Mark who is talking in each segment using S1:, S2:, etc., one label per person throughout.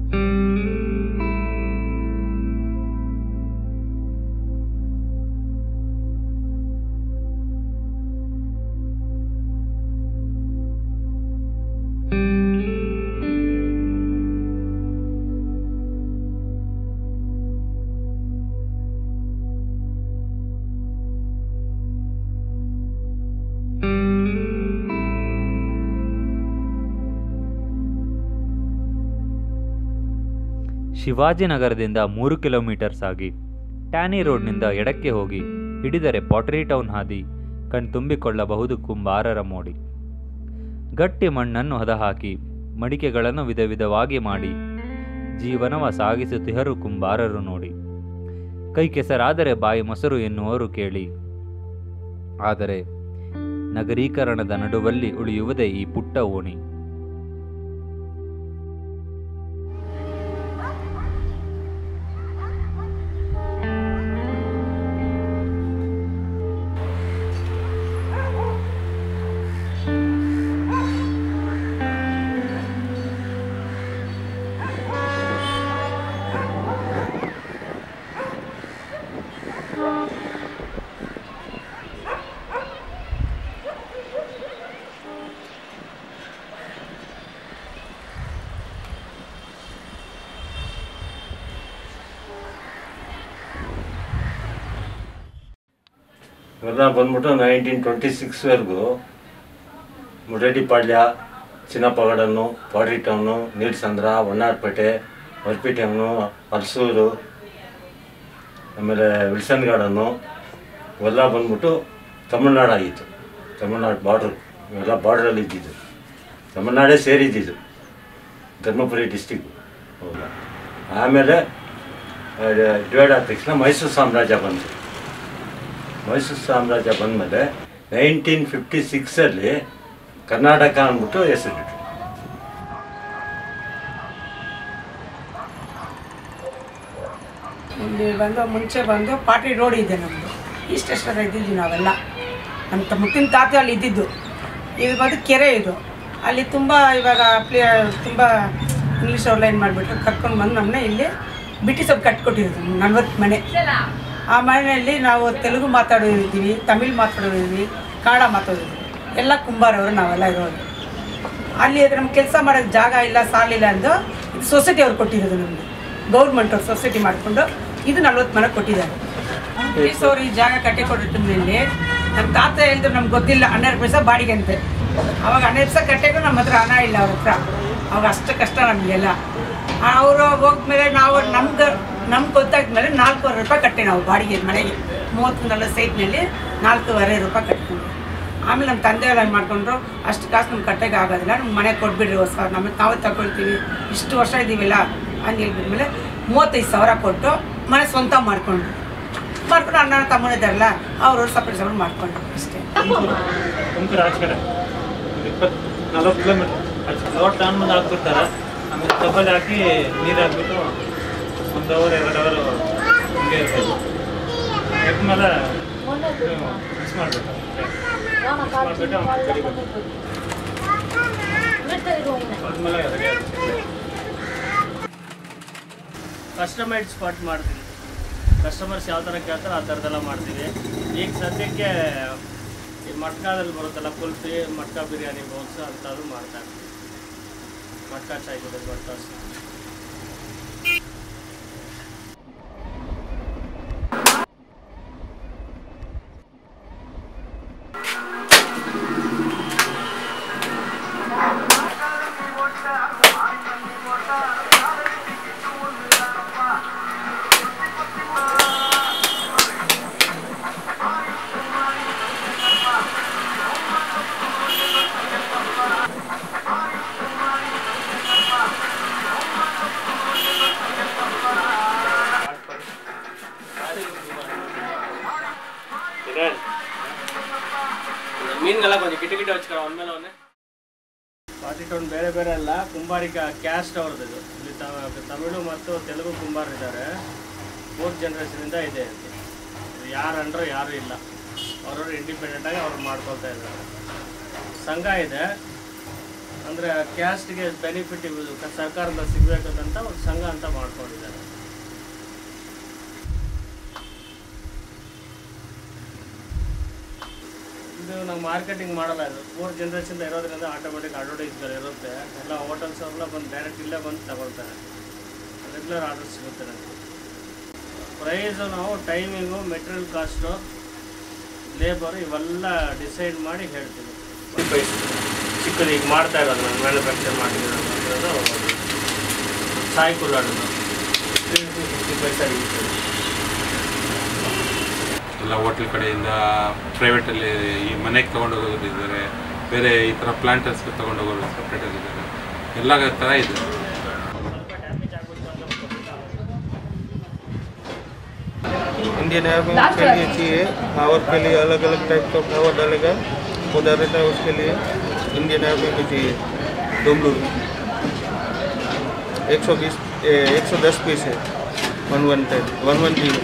S1: ಶಿವಾಜಿನಗರದಿಂದ ಮೂರು ಕಿಲೋಮೀಟರ್ ಸಾಗಿ ಟ್ಯಾನಿ ರೋಡ್ನಿಂದ ಎಡಕ್ಕೆ ಹೋಗಿ ಹಿಡಿದರೆ ಪಾಟರಿ ಟೌನ್ ಹಾದಿ ಕಣ್ತುಂಬಿಕೊಳ್ಳಬಹುದು ಕುಂಬಾರರ ಮೋಡಿ ಗಟ್ಟಿ ಮಣ್ಣನ್ನು ಹದಹಾಕಿ ಮಡಿಕೆಗಳನ್ನು ವಿಧ ವಿಧವಾಗಿ ಮಾಡಿ ಜೀವನವ ಸಾಗಿಸುತ್ತಿಹರು ಕುಂಬಾರರು ನೋಡಿ ಕೈ ಕೆಸರಾದರೆ ಬಾಯಿ ಮೊಸರು ಎನ್ನುವರು ಕೇಳಿ ಆದರೆ ನಗರೀಕರಣದ ನಡುವಲ್ಲಿ ಉಳಿಯುವುದೇ ಈ ಪುಟ್ಟ ಓಣಿ
S2: ಇವೆಲ್ಲ ಬಂದ್ಬಿಟ್ಟು ನೈನ್ಟೀನ್ ಟ್ವೆಂಟಿ ಸಿಕ್ಸ್ವರೆಗೂ ಮುರಡಿಪಾಳ್ಯ ಚಿನ್ನಪಗಡನ್ನು ಪಾಡಿ ಟೌನು ನೀಲಸಂದ್ರ ಹೊನ್ನಾರ್ಪೇಟೆ ವರ್ಪಿ ಟೌನು ಹಲಸೂರು ಆಮೇಲೆ ವಿಲ್ಸನ್ ಗಾರ್ಡನ್ನು ಇವೆಲ್ಲ ಬಂದ್ಬಿಟ್ಟು ತಮಿಳ್ನಾಡು ಆಗಿತ್ತು ತಮಿಳ್ನಾಡು ಬಾರ್ಡ್ರು ಇವೆಲ್ಲ ಬಾರ್ಡ್ರಲ್ಲಿ ಇದ್ದಿದ್ದು ತಮಿಳ್ನಾಡೇ ಸೇರಿದ್ದಿದ್ದು ಧರ್ಮಪುರಿ ಡಿಸ್ಟಿಕ್ಕು ಹೌದಾ ಆಮೇಲೆ ಡಿವೈಡ್ ಆದ ತಕ್ಷಣ ಮೈಸೂರು ಸಾಮ್ರಾಜ್ಯ ಬಂತು ಮೈಸೂರು ಸಾಮ್ರಾಜ್ಯ ಬಂದಮೇಲೆ ನೈನ್ಟೀನ್ ಫಿಫ್ಟಿ ಸಿಕ್ಸಲ್ಲಿ ಕರ್ನಾಟಕ ಅಂದ್ಬಿಟ್ಟು ಹೆಸರಿಟ್ರು
S3: ಇಲ್ಲಿ ಬಂದು ಮುಂಚೆ ಬಂದು ಪಾಟ್ರಿ ರೋಡ್ ಇದೆ ನಮ್ಮದು ಈಸ್ಟ್ ಹತ್ರ ಇದ್ದಿದ್ವಿ ನಾವೆಲ್ಲ ನಮ್ಮ ತ- ಮುತ್ತಿನ ತಾತ ಅಲ್ಲಿ ಇದ್ದಿದ್ದು ಇದು ಬಂದು ಕೆರೆ ಇದು ಅಲ್ಲಿ ತುಂಬ ಇವಾಗ ಪ್ಲೇ ತುಂಬ ಇಂಗ್ಲೀಷ್ ಅವ್ರು ಏನು ಮಾಡಿಬಿಟ್ರು ಕರ್ಕೊಂಡು ಬಂದು ನಮ್ಮನ್ನ ಇಲ್ಲಿ ಬಿಟ್ಟಿ ಸೊಪ್ಪು ಕಟ್ಕೊಟ್ಟಿರೋದು ನಲ್ವತ್ತು ಮನೆ ಆ ಮನೆಯಲ್ಲಿ ನಾವು ತೆಲುಗು ಮಾತಾಡೋರಿದ್ದೀವಿ ತಮಿಳ್ ಮಾತಾಡೋರಿದ್ದೀವಿ ಕನ್ನಡ ಮಾತಾಡೋರಿದ್ದೀವಿ ಎಲ್ಲ ಕುಂಬಾರವರು ನಾವೆಲ್ಲ ಇರೋದು ಅಲ್ಲಿ ನಮ್ಗೆ ಕೆಲಸ ಮಾಡೋಕ್ಕೆ ಜಾಗ ಇಲ್ಲ ಸಾಲಿಲ್ಲ ಅಂದು ಇದು ಸೊಸೈಟಿ ಅವ್ರು ಕೊಟ್ಟಿರೋದು ನಮಗೆ ಗೌರ್ಮೆಂಟ್ ಅವ್ರು ಸೊಸೈಟಿ ಮಾಡಿಕೊಂಡು ಇದು ನಲ್ವತ್ತು ಮನೆ ಕೊಟ್ಟಿದ್ದಾರೆ ಬ್ರಿಟಿಷ್ ಅವ್ರು ಈ ಜಾಗ ಕಟ್ಟಿ ಕೊಟ್ಟಿದ್ಮೇಲೆ ನಮ್ಮ ತಾತ ಹೇಳಿದ್ರು ನಮ್ಗೆ ಗೊತ್ತಿಲ್ಲ ಹನ್ನೆರಡು ಪೈಸೆ ಬಾಡಿಗೆ ಅಂತೆ ಅವಾಗ ಹನ್ನೆರಡು ಪೈಸೆ ಕಟ್ಟಿಗೂ ನಮ್ಮ ಹತ್ರ ಹಣ ಇಲ್ಲ ಅವ್ರ ಹತ್ರ ಅವಾಗ ಅಷ್ಟು ಕಷ್ಟ ನಮಗೆಲ್ಲ ಅವರು ಹೋದ್ಮೇಲೆ ನಾವು ನಮ್ಗೆ ನಮ್ಗೆ ಗೊತ್ತಾದ್ಮೇಲೆ ನಾಲ್ಕೂವರೆ ರೂಪಾಯಿ ಕಟ್ಟಿ ನಾವು ಬಾಡಿಗೆ ಮನೆಗೆ ಮೂವತ್ತು ನಲ್ವತ್ತು ಸೈಟ್ನಲ್ಲಿ ನಾಲ್ಕೂವರೆ ರೂಪಾಯಿ ಕಟ್ಕೊಂಡು ಆಮೇಲೆ ನಮ್ಮ ತಂದೆ ಎಲ್ಲ ಏನು ಮಾಡ್ಕೊಂಡ್ರು ಅಷ್ಟು ಕಾಸು ನಮ್ಗೆ ಕಟ್ಟಕ್ಕೆ ಆಗೋದಿಲ್ಲ ನಮ್ಮ ಮನೆಗೆ ಕೊಟ್ಬಿಡ್ರಿ ಹೊಸ ನಮಗೆ ನಾವೇ ತಗೊಳ್ತೀವಿ ಇಷ್ಟು ವರ್ಷ ಇದ್ದೀವಿಲ್ಲ ಅಂತ ಹೇಳ್ಬಿಟ್ಮೇಲೆ ಮೂವತ್ತೈದು ಸಾವಿರ ಕೊಟ್ಟು ಮನೆ ಸ್ವಂತ ಮಾಡ್ಕೊಂಡ್ರು ಮಾಡ್ಕೊಂಡು ಅಣ್ಣ ತಮ್ಮನಿದ್ದಾರಲ್ಲ ಅವರು ಸಪ್ರೇಟ್ ಸಪ್ರೇಟ್ ಮಾಡ್ಕೊಂಡ್ರು ಅಷ್ಟೇ
S4: ತುಮಕೂರು ಆಚೆ ಕಡೆ ಇಪ್ಪತ್ತು ನಲ್ವತ್ತು ಕಿಲೋಮೀಟ್ರ್ ಲೋಟ್ ಟೌನ್ ಮುಂದೆ ಹಾಕ್ಬಿಡ್ತಾರೆ ಆಮೇಲೆ ಕಬ್ಬಲ್ಲಿ ಹಾಕಿ ನೀರು ಹಾಕ್ಬಿಟ್ಟು ಒಂದು ಅವರ್ ಎರಡು ಅವರು ಹಿಂಗೆ ಇರ್ಬೇಕು ಎದ್ಮೇಲೆ ಮಿಕ್ಸ್ ಮಾಡಬೇಕು ಮಿಕ್ಸ್ ಮಾಡಿಬಿಟ್ಟು ಆಮೇಲೆ ಕಡಿಬೇಕು ಆದ್ಮೇಲೆ ರೆಡಿ ಆಗುತ್ತೆ ಕಸ್ಟಮೈಡ್ ಸ್ಪಾಟ್ ಮಾಡ್ತೀವಿ ಕಸ್ಟಮರ್ಸ್ ಯಾವ ಥರ ಕೇಳ್ತಾರೆ ಆ ಥರದ್ದೆಲ್ಲ ಮಾಡ್ತೀವಿ ಈಗ ಸದ್ಯಕ್ಕೆ ಈ ಮಟ್ಕಾದಲ್ಲಿ ಬರುತ್ತಲ್ಲ ಕುಲ್ಫಿ ಮಟ್ಕಾ ಬಿರಿಯಾನಿ ಬೋಲ್ಸ್ ಅಂಥದ್ದು ಮಾಡ್ತಾ ಇರ್ತೀವಿ ಮಟ್ಕಾ ಚಾಯ್ ಜೊತೆ ಬರ್ತಾಸ್ ಮೀನುಗೆಲ್ಲ ಕೊಂಚ ಕಿಟ ಕಿಟ ಹಚ್ಕೊಳ್ಳೋ ಒಂದ್ಮೇಲೆ ಅವನ್ನೇ ಪಾಟಿ ಟೌನ್ ಬೇರೆ ಬೇರೆ ಅಲ್ಲ ಕುಂಬಾರಿಕ ಕ್ಯಾಸ್ಟ್ ಅವ್ರದ್ದು ಇದು ಇಲ್ಲಿ ತ- ತಮಿಳು ಮತ್ತು ತೆಲುಗು ಕುಂಬಾರ ಇದ್ದಾರೆ ಮೂರು ಜನ್ರೇಷನಿಂದ ಇದೆ ಇದು ಯಾರು ಅಂಡ್ರು ಯಾರು ಇಲ್ಲ ಅವ್ರವ್ರು ಇಂಡಿಪೆಂಡೆಂಟಾಗಿ ಅವ್ರು ಮಾಡ್ಕೊಳ್ತಾ ಇದ್ದಾರೆ ಸಂಘ ಇದೆ
S5: ಅಂದರೆ ಕ್ಯಾಸ್ಟ್ಗೆ ಬೆನಿಫಿಟ್ ಸರ್ಕಾರದಿಂದ ಸಿಗಬೇಕಂತ ಒಂದು ಸಂಘ ಅಂತ ಮಾಡ್ಕೊಂಡಿದ್ದಾರೆ ಇದು ನಾವು ಮಾರ್ಕೆಟಿಂಗ್ ಮಾಡಲ್ಲ ಇದು ಫೋರ್ ಜನ್ರೇಷನ್ ಇರೋದ್ರಿಂದ ಆಟೋಮೆಟಿಕ್ ಅಡ್ವರ್ಟೈಸ್ಗಳು ಇರುತ್ತೆ ಎಲ್ಲ ಹೋಟೆಲ್ಸ್ ಎಲ್ಲ ಬಂದು ಡೈರೆಕ್ಟ್ ಇಲ್ಲೇ ಬಂದು ತಗೊಳ್ತಾರೆ ರೆಗ್ಯುಲರ್ ಆರ್ಡರ್ ಸಿಗುತ್ತೆ ನನಗೆ ಪ್ರೈಸು ನಾವು ಟೈಮಿಂಗು ಮೆಟೀರಿಯಲ್ ಕಾಸ್ಟು ಲೇಬರ್ ಇವೆಲ್ಲ ಡಿಸೈಡ್ ಮಾಡಿ ಹೇಳ್ತೀವಿ ಪ್ರೈಸ್ ಚಿಕ್ಕದು ಈಗ ಮಾಡ್ತಾ ಇರೋದು ನಾನು ಮ್ಯಾನುಫ್ಯಾಕ್ಚರ್ ಮಾಡಿರೋದು ಸಾಯಿ ಕುಲ್ಲಾಡೋದು ತ್ರೀ ಫಿಫ್ಟಿ ಪೈಸಾ ಇರ್ತದೆ
S6: ಎಲ್ಲ ಹೋಟ್ಲ್ ಕಡೆಯಿಂದ ಪ್ರೈವೇಟಲ್ಲಿ ಈ ಮನೆಗೆ ತೊಗೊಂಡು ಹೋಗೋದಿದ್ದಾರೆ ಬೇರೆ ಈ ಥರ ಪ್ಲಾಂಟರ್ಸ್ಗೆ ತೊಗೊಂಡು ಹೋಗೋರು ಸಪ್ರೇಟಾಗಿ ಇದ್ದಾರೆ ಎಲ್ಲ ಥರ ಇದೆ
S7: इंडियन आर्मी के लिए चाहिए फ्लावर के लिए अलग अलग टाइप का फ्लावर डालेगा पौधा रहता है उसके लिए इंडियन आर्मी में चाहिए डोमलू एक सौ बीस एक सौ दस पीस है one one ten one one zero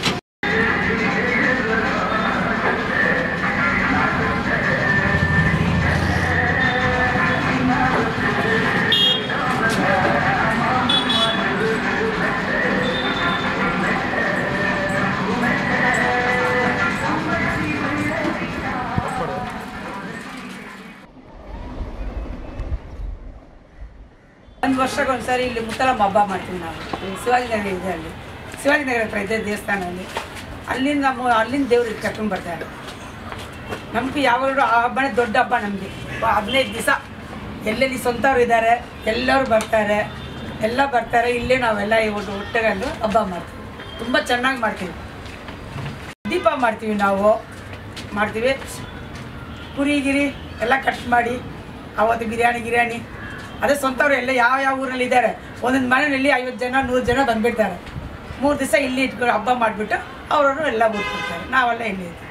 S3: ಒಂದು ವರ್ಷಕ್ಕೊಂದ್ಸರಿ ಇಲ್ಲಿ ಮುತ್ತಲಮ್ಮ ಹಬ್ಬ ಮಾಡ್ತೀವಿ ನಾವು ಇಲ್ಲಿ ಶಿವಾಜಿನಗರ ಇದೆ ಅಲ್ಲಿ ಶಿವಾಜಿನಗರ ಹತ್ರ ಇದೆ ದೇವಸ್ಥಾನದಲ್ಲಿ ಅಲ್ಲಿಂದ ನಮ್ಮ ಅಲ್ಲಿಂದ ದೇವ್ರಿಗೆ ಕರ್ಕೊಂಡು ಬರ್ತಾರೆ ನಮ್ಗೆ ಯಾವಾಗಲೂ ಆ ಹಬ್ಬನೇ ದೊಡ್ಡ ಹಬ್ಬ ನಮಗೆ ಹದಿನೈದು ದಿವಸ ಎಲ್ಲೆಲ್ಲಿ ಸ್ವಂತವ್ರು ಇದ್ದಾರೆ ಎಲ್ಲರೂ ಬರ್ತಾರೆ ಎಲ್ಲ ಬರ್ತಾರೆ ಇಲ್ಲೇ ನಾವೆಲ್ಲ ಒಟ್ಟು ಒಟ್ಟುಗಂಡು ಹಬ್ಬ ಮಾಡ್ತೀವಿ ತುಂಬ ಚೆನ್ನಾಗಿ ಮಾಡ್ತೀವಿ ದೀಪ ಮಾಡ್ತೀವಿ ನಾವು ಮಾಡ್ತೀವಿ ಕುರಿ ಗಿರಿ ಎಲ್ಲ ಕಟ್ ಮಾಡಿ ಅವತ್ತು ಬಿರಿಯಾನಿ ಗಿರಿಯಾನಿ ಅದೇ ಸ್ವಂತವ್ರು ಎಲ್ಲ ಯಾವ ಯಾವ ಊರಲ್ಲಿ ಇದ್ದಾರೆ ಒಂದೊಂದು ಮನೆಯಲ್ಲಿ ಐವತ್ತು ಜನ ನೂರು ಜನ ಬಂದ್ಬಿಡ್ತಾರೆ ಮೂರು ದಿವಸ ಇಲ್ಲಿ ಇಟ್ಕೊಂಡು ಹಬ್ಬ ಮಾಡಿಬಿಟ್ಟು ಅವರವರು ಎಲ್ಲ ಊರಿಗೆ ಕೊಡ್ತಾರೆ ನಾವೆಲ್ಲ ಇಲ್ಲಿ ಇರ್ತೀವಿ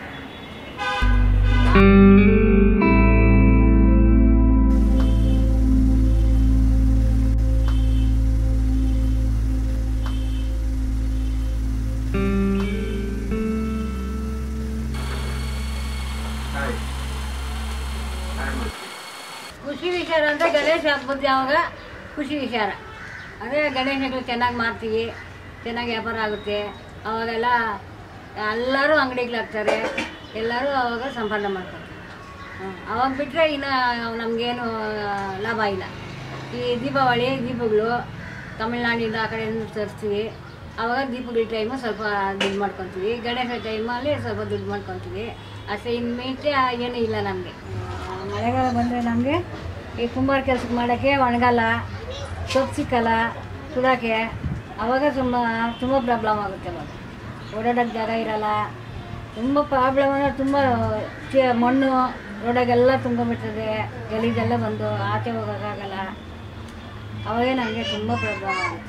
S8: ಖುಷಿ ವಿಚಾರ ಅಂದರೆ ಗಣೇಶ ಹಬ್ಬದ ಯಾವಾಗ ಖುಷಿ ವಿಚಾರ ಅಂದರೆ ಗಣೇಶಗಳು ಚೆನ್ನಾಗಿ ಮಾಡ್ತೀವಿ ಚೆನ್ನಾಗಿ ವ್ಯಾಪಾರ ಆಗುತ್ತೆ ಅವಾಗೆಲ್ಲ ಎಲ್ಲರೂ ಅಂಗಡಿಗಳಾಗ್ತಾರೆ ಎಲ್ಲರೂ ಅವಾಗ ಸಂಪಾದನೆ ಮಾಡ್ತಾರೆ ಹ್ಮ್. ಅವಾಗ ಬಿಟ್ಟರೆ ಇನ್ನು ನಮಗೇನು ಲಾಭ ಇಲ್ಲ ಈ ದೀಪಾವಳಿ ದೀಪಗಳು ತಮಿಳ್ನಾಡಿಂದ ಆ ಕಡೆಯಿಂದ ತರಿಸ್ತೀವಿ ಆವಾಗ ದೀಪಗಳ ಟೈಮು ಸ್ವಲ್ಪ ದುಡ್ಡು ಮಾಡ್ಕೊತೀವಿ ಗಣೇಶ ಟೈಮಲ್ಲಿ ಸ್ವಲ್ಪ ದುಡ್ಡು ಮಾಡ್ಕೊತೀವಿ ಅಷ್ಟೇ ಇನ್ನು ಮಿಂಚೆ ಏನೂ ಇಲ್ಲ ನಮಗೆ ಮಳೆಗಾಲ ಬಂದರೆ ನಮಗೆ ಈ ಕುಂಬಾರ ಕೆಲಸಕ್ಕೆ ಮಾಡೋಕ್ಕೆ ಒಣಗಲ್ಲ ಸೊಪ್ಪು ಸಿಕ್ಕಲ್ಲ ಸುಡೋಕ್ಕೆ ಆವಾಗ ತುಂಬ ತುಂಬ ಪ್ರಾಬ್ಲಮ್ ಆಗುತ್ತೆ ಅವಾಗ ಓಡಾಡೋಕ್ಕೆ ಜಾಗ ಇರಲ್ಲ ತುಂಬ ಪ್ರಾಬ್ಲಮ್ ಅಂದರೆ ತುಂಬ ಚೆ- ಮಣ್ಣು ರೋಡಾಗೆಲ್ಲ ತುಂಬಿಬಿಡ್ತದೆ ಗಲೀಜೆಲ್ಲ ಬಂದು ಆಚೆ ಹೋಗೋಕ್ಕಾಗಲ್ಲ ಅವಾಗೇ ನನಗೆ ತುಂಬ ಪ್ರಾಬ್ಲಮ್ ಆಗುತ್ತೆ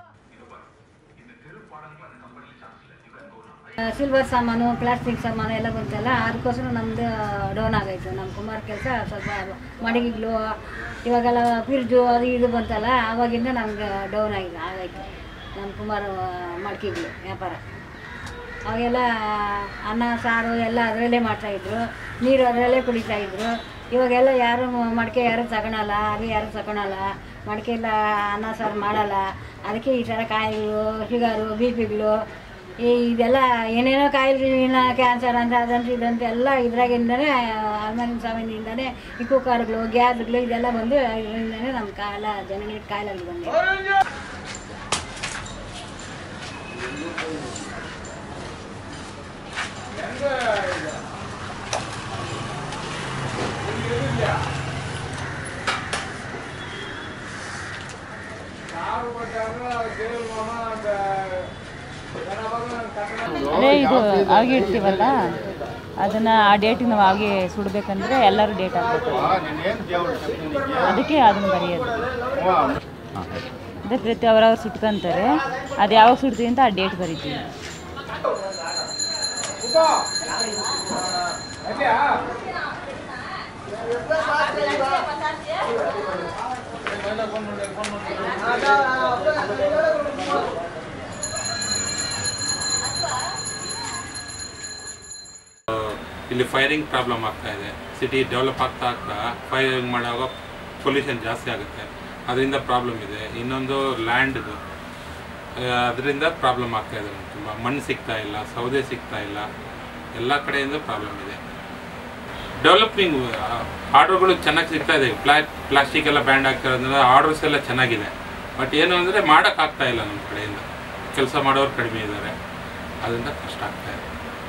S8: ಸಿಲ್ವರ್ ಸಾಮಾನು ಪ್ಲಾಸ್ಟಿಕ್ ಸಾಮಾನು ಎಲ್ಲ ಬಂತಲ್ಲ ಅದಕ್ಕೋಸ್ಕರ ನಮ್ಮದು ಡೌನ್ ಆಗೋಯ್ತು ನಮ್ಮ ಕುಮಾರ್ ಕೆಲಸ ಸ್ವಲ್ಪ ಮಡಗಿಗಳು ಇವಾಗೆಲ್ಲ ಫ್ರಿಡ್ಜು ಅದು ಇದು ಬಂತಲ್ಲ ಆವಾಗಿಂದ ನಮ್ಗೆ ಡೌನ್ ಆಗಿದೆ ಆಗೈತೆ ನಮ್ಮ ಕುಮಾರ್ ಮಡಕಿಗಳು ವ್ಯಾಪಾರ ಅವಾಗೆಲ್ಲ ಅನ್ನ ಸಾರು ಎಲ್ಲ ಅದರಲ್ಲೇ ಮಾಡ್ತಾಯಿದ್ರು ನೀರು ಅದರಲ್ಲೇ ಕುಡಿತಾಯಿದ್ರು ಇವಾಗೆಲ್ಲ ಯಾರು ಮಡಿಕೆ ಯಾರು ತಗೊಳಲ್ಲ ಅದು ಯಾರು ತಗೊಳಲ್ಲ ಮಡಿಕೆ ಎಲ್ಲ ಅನ್ನ ಸಾರು ಮಾಡಲ್ಲ ಅದಕ್ಕೆ ಈ ಥರ ಕಾಯಿಲೆಗಳು ಶುಗರು ಬಿ ಪಿಗಳು ಈ ಇದೆಲ್ಲ ಏನೇನೋ ಕಾಯಿಲೆಗಳಿನ ಕ್ಯಾನ್ಸರ್ ಅಂತ ಅದಂತ ಇದಂತ ಎಲ್ಲ ಇದ್ರಾಗಿಂದನೇ ಅಲ್ಮಾರಿನ ಸಾವಿನಿಂದನೇ ಈ ಕುಕ್ಕರ್ಗಳು ಗ್ಯಾಸ್ಗಳು ಇದೆಲ್ಲ ಬಂದು ಇದರಿಂದನೇ ನಮ್ಮ ಕಾಲ ಜನಗಳಿಗೆ ಕಾಯಿಲೆಗಳು ಬಂದಿದೆ
S9: ಅದೇ ಇದು ಆಗಿ ಇಡ್ತೀವಲ್ಲ ಅದನ್ನ ಆ ಡೇಟಿಗೆ ನಾವು ಆಗಿ ಸುಡಬೇಕಂದ್ರೆ ಎಲ್ಲರೂ ಡೇಟ್ ಹಾಕ್ಬೇಕು ಅದಕ್ಕೆ ಅದನ್ನ ಬರೆಯೋದು ಅದೇ ಪ್ರತಿ ಅವರವ್ರು ಸುಟ್ಕೊಂತಾರೆ ಅದು ಯಾವಾಗ ಸುಡ್ತೀವಿ ಅಂತ ಆ ಡೇಟ್ ಬರಿತೀವಿ
S6: ಇಲ್ಲಿ ಫೈರಿಂಗ್ ಪ್ರಾಬ್ಲಮ್ ಆಗ್ತಾ ಇದೆ ಸಿಟಿ ಡೆವಲಪ್ ಆಗ್ತಾ ಆಗ್ತಾ ಫೈರಿಂಗ್ ಮಾಡುವಾಗ ಪೊಲ್ಯೂಷನ್ ಜಾಸ್ತಿ ಆಗುತ್ತೆ ಅದರಿಂದ ಪ್ರಾಬ್ಲಮ್ ಇದೆ ಇನ್ನೊಂದು ಲ್ಯಾಂಡ್ದು ಅದರಿಂದ ಪ್ರಾಬ್ಲಮ್ ಆಗ್ತಾ ಇದೆ ತುಂಬ ಮಣ್ಣು ಸಿಗ್ತಾ ಇಲ್ಲ ಸೌದೆ ಸಿಗ್ತಾ ಇಲ್ಲ ಎಲ್ಲ ಕಡೆಯಿಂದ ಪ್ರಾಬ್ಲಮ್ ಇದೆ ಡೆವಲಪಿಂಗ್ ಆರ್ಡರ್ಗಳು ಚೆನ್ನಾಗಿ ಸಿಗ್ತಾ ಇದೆ ಪ್ಲಾ ಪ್ಲಾಸ್ಟಿಕ್ ಎಲ್ಲ ಬ್ಯಾಂಡ್ ಆಗ್ತಿರೋದ್ರಿಂದ ಆರ್ಡರ್ಸ್ ಎಲ್ಲ ಚೆನ್ನಾಗಿದೆ ಬಟ್ ಏನು ಅಂದರೆ ಮಾಡೋಕ್ಕಾಗ್ತಾ ಇಲ್ಲ ನಮ್ಮ ಕಡೆಯಿಂದ ಕೆಲಸ ಮಾಡೋರು ಕಡಿಮೆ ಇದ್ದಾರೆ ಅದರಿಂದ ಕಷ್ಟ ಆಗ್ತಾ ಇದೆ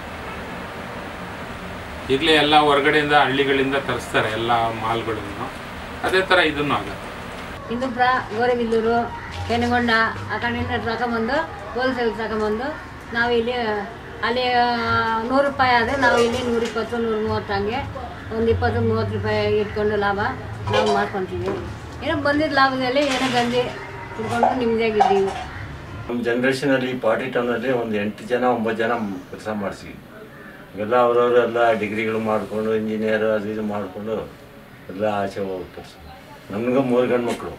S6: ಈಗಲೇ ಎಲ್ಲ ಹೊರಗಡೆಯಿಂದ ಹಳ್ಳಿಗಳಿಂದ ತರಿಸ್ತಾರೆ ಎಲ್ಲ ಮಾಲ್ಗಳನ್ನು ಅದೇ ಥರ ಇದನ್ನು ಆಗುತ್ತೆ
S8: ಇಂದುಪುರ ಗೋರೆಬಿಲ್ಲೂರು ಪೆನುಗೊಂಡ ಆ ಕಡೆಯಿಂದ ತಗೊಂಬಂದು ಹೋಲ್ಸೇಲ್ ತಗೊಂಬಂದು ನಾವು ಇಲ್ಲಿ ಅಲ್ಲಿ ಆ, ನೂರು ರೂಪಾಯಿ ಆದರೆ ನಾವು ಇಲ್ಲಿ ನೂರಿಪ್ಪತ್ತು ನೂರ ಮೂವತ್ತು ಹಂಗೆ ಒಂದು ಇಪ್ಪತ್ತು ಮೂವತ್ತು ರೂಪಾಯಿ ಇಟ್ಕೊಂಡು ಲಾಭ ನಾವು ಮಾಡ್ಕೊತೀವಿ ಏನೋ ಬಂದಿದ್ದ ಲಾಭದಲ್ಲಿ ಏನೋ ಗಂಜಿ ಕುಡ್ಕೊಂಡು ನಿಮ್ಮದಾಗಿದ್ದೀವಿ
S2: ನಮ್ಮ ಜನ್ರೇಷನಲ್ಲಿ ಪಾರ್ಟಿ ಟೌನಲ್ಲಿ ಒಂದು ಎಂಟು ಜನ ಒಂಬತ್ತು ಜನ ಕೆಲಸ ಮಾಡಿಸಿ ಎಲ್ಲ ಅವರವರು ಎಲ್ಲ ಡಿಗ್ರಿಗಳು ಮಾಡಿಕೊಂಡು ಇಂಜಿನಿಯರ್ ಅದು ಇದು ಮಾಡಿಕೊಂಡು ಎಲ್ಲ ಆಚೆ ಹೋಗ್ತಾರೆ ನಮಗೂ ಮೂರು ಗಂಡು ಮಕ್ಕಳು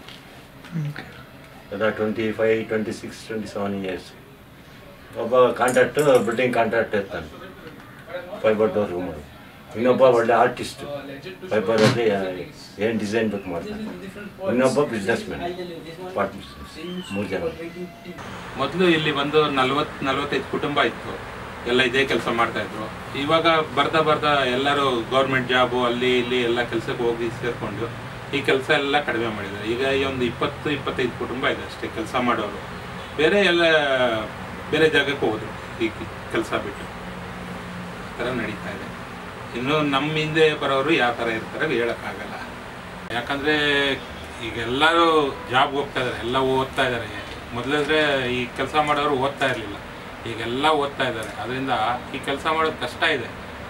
S2: ಎಲ್ಲ twenty five twenty six twenty seven years ಒಬ್ಬ ಕಾಂಟ್ರಾಕ್ಟ್ ಬಿಲ್ಡಿಂಗ್ ಕಾಂಟ್ರಾಕ್ಟ್ ಇರ್ತಾನೆ ಫೈಬರ್ ಡೋರ್ ರೂಮರು ಇನ್ನೊಬ್ಬ ಒಳ್ಳೆ ಆರ್ಟಿಸ್ಟ್ ಫೈಬರಲ್ಲಿ ಏನು ಡಿಸೈನ್ ಬೇಕು ಮಾಡ್ತಾನೆ ಇನ್ನೊಬ್ಬ ಬಿಸ್ನೆಸ್ ಮ್ಯಾನ್ ಪಾರ್ಟ್ನರ್ಸ್ ಮೂರು ಜನ
S6: ಮೊದಲು ಇಲ್ಲಿ ಬಂದು ನಲ್ವತ್ತು ನಲ್ವತ್ತೈದು ಕುಟುಂಬ ಇತ್ತು ಎಲ್ಲ ಇದೇ ಕೆಲಸ ಮಾಡ್ತಾ ಇದ್ರು ಇವಾಗ ಬರ್ತಾ ಬರ್ತಾ ಎಲ್ಲರೂ ಗೌರ್ಮೆಂಟ್ ಜಾಬು ಅಲ್ಲಿ ಇಲ್ಲಿ ಎಲ್ಲ ಕೆಲಸಕ್ಕೆ ಹೋಗಿ ಸೇರಿಕೊಂಡು ಈ ಕೆಲಸ ಎಲ್ಲ ಕಡಿಮೆ ಮಾಡಿದ್ದಾರೆ ಈಗ ಈ ಒಂದು ಇಪ್ಪತ್ತು ಇಪ್ಪತ್ತೈದು ಕುಟುಂಬ ಇದೆ ಅಷ್ಟೇ ಕೆಲಸ ಮಾಡೋರು ಬೇರೆ ಎಲ್ಲ ಬೇರೆ ಜಾಗಕ್ಕೆ ಹೋದ್ರು ಈ ಕೆಲಸ ಬಿಟ್ಟು ಈ ಥರ ನಡೀತಾ ಇದೆ ಇನ್ನು ನಮ್ಮ ಹಿಂದೆ ಬರೋರು ಯಾವ ಥರ ಇರ್ತಾರೆ ಹೇಳೋಕ್ಕಾಗಲ್ಲ ಯಾಕಂದರೆ ಈಗ ಎಲ್ಲರೂ ಜಾಬ್ಗೆ ಹೋಗ್ತಾ ಇದ್ದಾರೆ ಎಲ್ಲ ಓದ್ತಾ ಇದ್ದಾರೆ ಮೊದಲಾದ್ರೆ ಈ ಕೆಲಸ ಮಾಡೋರು ಓದ್ತಾ ಇರಲಿಲ್ಲ ಈಗೆಲ್ಲ ಓದ್ತಾ ಇದ್ದಾರೆ ಅದರಿಂದ ಈ ಕೆಲಸ ಮಾಡೋದು ಕಷ್ಟ ಇದೆ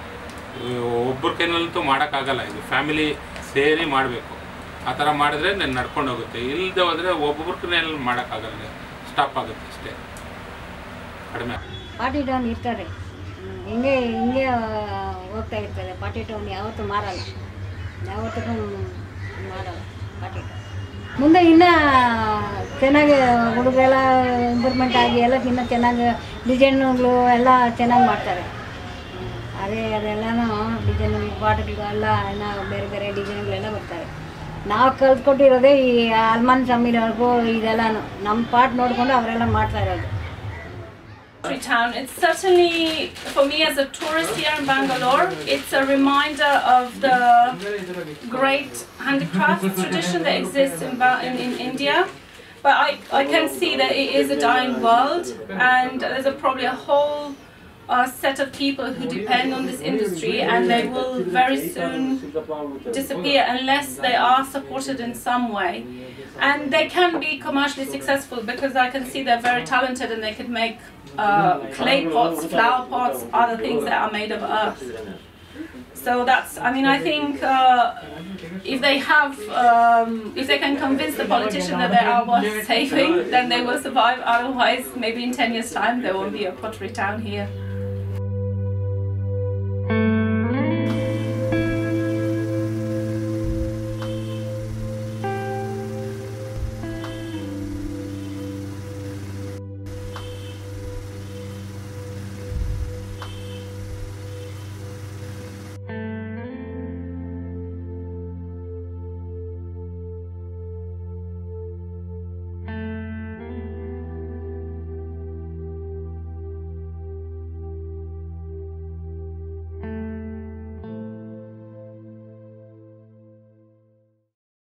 S6: ಒಬ್ಬರ ಕೈನಲ್ಲಂತೂ ಮಾಡೋಕ್ಕಾಗಲ್ಲ ಇದು ಫ್ಯಾಮಿಲಿ ಸೇರಿ ಮಾಡಬೇಕು ಆ ಥರ ಮಾಡಿದ್ರೆ ನಾನು ನಡ್ಕೊಂಡು ಹೋಗುತ್ತೆ ಇಲ್ಲದೆ ಹೋದರೆ ಒಬ್ಬೊಬ್ಬರ ಕೈನಲ್ಲಿ ಮಾಡೋಕ್ಕಾಗಲ್ಲ ಸ್ಟಾಪ್ ಆಗುತ್ತೆ ಅಷ್ಟೇ ಕಡಿಮೆ
S8: ಪಾರ್ಟಿ ಟೌನ್ ಇರ್ತಾರೆ ಹ್ಮ್. ಹಿಂಗೆ ಹಿಂಗೆ ಆ, ಹೋಗ್ತಾ ಇರ್ತಾರೆ ಪಾರ್ಟಿ ಟೌನ್ ಯಾವತ್ತೂ ಮಾರಲ್ಲ ಯಾವತ್ತೂ ಮಾಡಲ್ಲ ಪಾರ್ಟಿ ಟೌನ್ ಮುಂದೆ ಇನ್ನೂ ಚೆನ್ನಾಗಿ ಹುಡುಗರೆಲ್ಲ ಇಂಪ್ರೂವ್ಮೆಂಟ್ ಆಗಿ ಎಲ್ಲ ಇನ್ನೂ ಚೆನ್ನಾಗಿ ಡಿಸೈನ್ಗಳು ಎಲ್ಲ ಚೆನ್ನಾಗಿ ಮಾಡ್ತಾರೆ ಹ್ಮ್. ಅದೇ ಅದೆಲ್ಲನೂ ಡಿಸೈನ್ ಪಾಟ್ಗಳು ಎಲ್ಲ ಏನೋ ಬೇರೆ ಬೇರೆ ಡಿಸೈನ್ಗಳೆಲ್ಲ ಬರ್ತಾರೆ ನಾವು ಕಲ್ತ್ಕೊಟ್ಟಿರೋದೇ ಈ ಹನುಮಾನ್ ಸ್ವಾಮಿನವ್ರಿಗೂ ಇದೆಲ್ಲನೂ ನಮ್ಮ ಪಾಟ್ ನೋಡಿಕೊಂಡು ಅವರೆಲ್ಲ ಮಾಡ್ತಾ ಇರೋದು
S10: town. It's certainly, for me as a tourist here in Bangalore, it's a reminder of the great handicrafts tradition that exists in, Ba- in, in India. But I, I can see that it is a dying world, and there's a, probably a whole uh, set of people who depend on this industry, and they will very soon disappear unless they are supported in some way. And they can be commercially successful because I can see they're very talented and they could make uh, clay pots, flower pots, other things that are made of earth. So that's, I mean, I think uh, if they have, um, if they can convince the politician that they are worth saving, then they will survive. Otherwise, maybe in 10 years' time, there won't be a pottery town here.